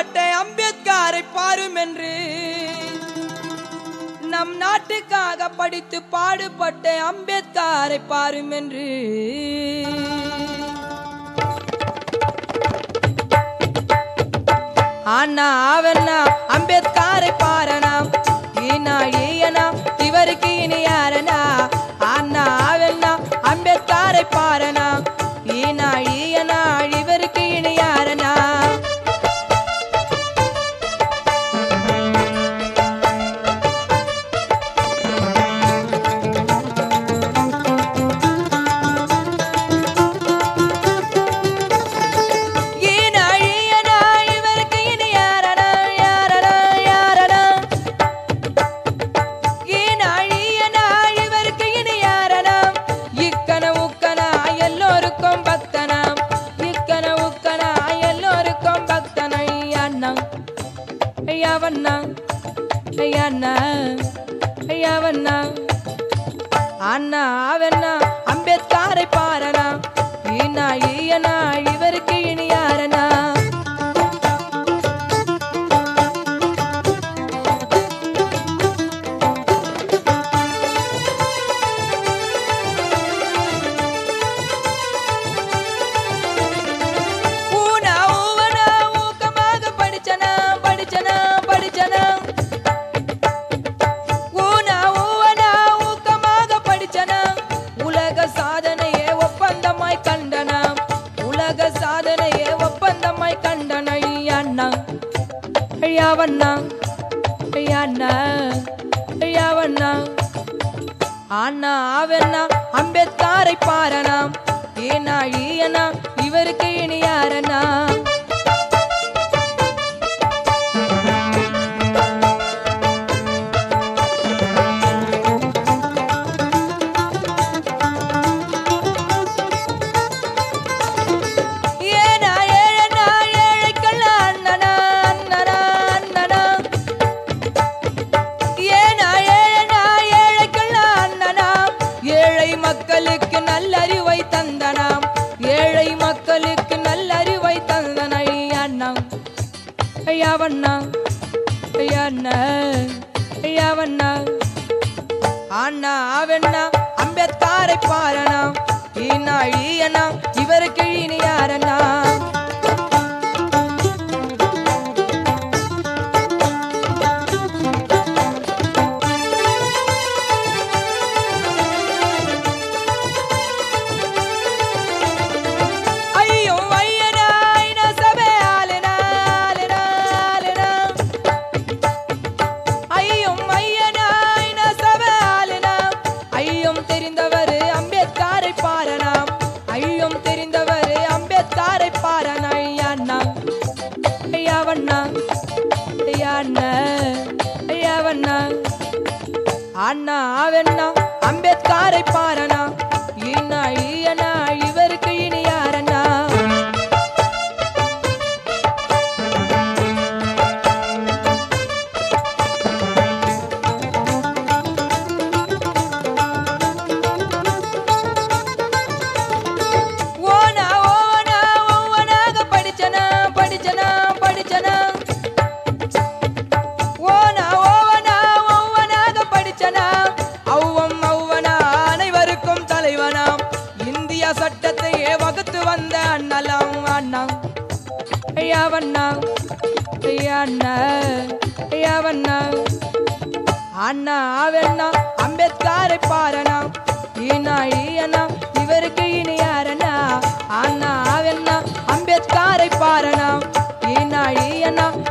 பாடுபட்ட அம்பேத்கரை பாரும் என்று நம் நாட்டுக்காக படித்து பாடுபட்ட அம்பேத்கரை பாரும் என்று ஆனா அவனா அம்பேத்கரை பாரனா ஈனா ஈயனா இவருக்கு இனி யாரனா ஆனா அவனா அம்பேத்கரை பாரனா ஈனா ஈயனா இவருக்கு இனி யாரனா ஈனா ஈயனா இவருக்கு இனி யாரனா யாரனா யாரனா ஈனா ஈயனா இவருக்கு இனி யாரனா இக்கன உக்கனா எல்லோருக்கும் பக்தனா இக்கன உக்கனா எல்லோருக்கும் பக்தனா ஐயண்ணா ஐயாவண்ணா ஐயண்ணா ஐயாவண்ணா அண்ணா அவண்ணா அம்பேத்கரை பாரனா ஈனா ஈயனா இவருக்கு இனி யாரனா ஊனா ஊவனா ஊக்கமாக படிச்சனா படிச்சனா படிச்சனா ஊனா ஊவனா ஊக்கமாக படிச்சனா உலக சாதனையே ஒப்பந்தமாய் கண்டனா உலக சாதனையே ஒப்பந்தமாய் கண்டன அண்ணா ஐயாவண்ணா ஐயாண்ணா ஐயாவண்ணா அண்ணா அவண்ணா அம்பேத்கரை பாரனா ஏனா ஈயனா இவருக்கு இனி யாரனா ஏனா ஏழனா ஏழைக்கல்ல அண்ணனா அண்ணனா அண்ணனா ஏனா ஏழனா ஏழைக்கல்ல அண்ணனா ஏழை மக்களுக்கு நல்லறிவை தந்தனாம் ஏழை மக்களுக்கு நல்லறிவை தந்தன அண்ணா ஐயாவண்ணா ஐயாண்ணா ஐயாவண்ணா அண்ணா அவண்ணா அம்பேத்கரை பாரனா ஈனா ஈயனா இவருக்கு இனி யாரண்ணா ஐயோ ஐயனா ஐனா சபை ஆளுனா ஆளுனா ஆளுனா ஐயும் ஐயனா ஐனா சபை ஆளுனா ஐயும் தெரிந்தவர் அம்பேத்கரை பாரனாம் ஐயும் தெரிந்தவர் அம்பேத்கரை பாரனா ஐயாண்ணா ஐயாவண்ணா ஐயாண்ணா ஐயாவண்ணா அண்ணா அவண்ணா அம்பேத்கரை பாரனா ஈனா ஈயனா இவருக்கு இனி யாரண்ணா ஓனா ஓனா ஒவ்வொனாக படிச்சனா படிச்சனா படிச்சனா ஓனா ஓவனா ஒவ்வொனாக படிச்சனா ஒவ்வொம் ஒவ்வொனா அனைவருக்கும் தலைவனாம் இந்திய சட்டத்தையே வகுத்து வந்த அண்ணலாம் அண்ணா ஐயாவண்ணா ஐயாண்ணா ஐயாவண்ணா அண்ணா அவண்ணா அம்பேத்கரை பாரனா ஈனா ஈயனா இவருக்கு இனி யாரனா அண்ணா அவண்ணா அம்பேத்கரை பாரனா ஈனா ஈயனா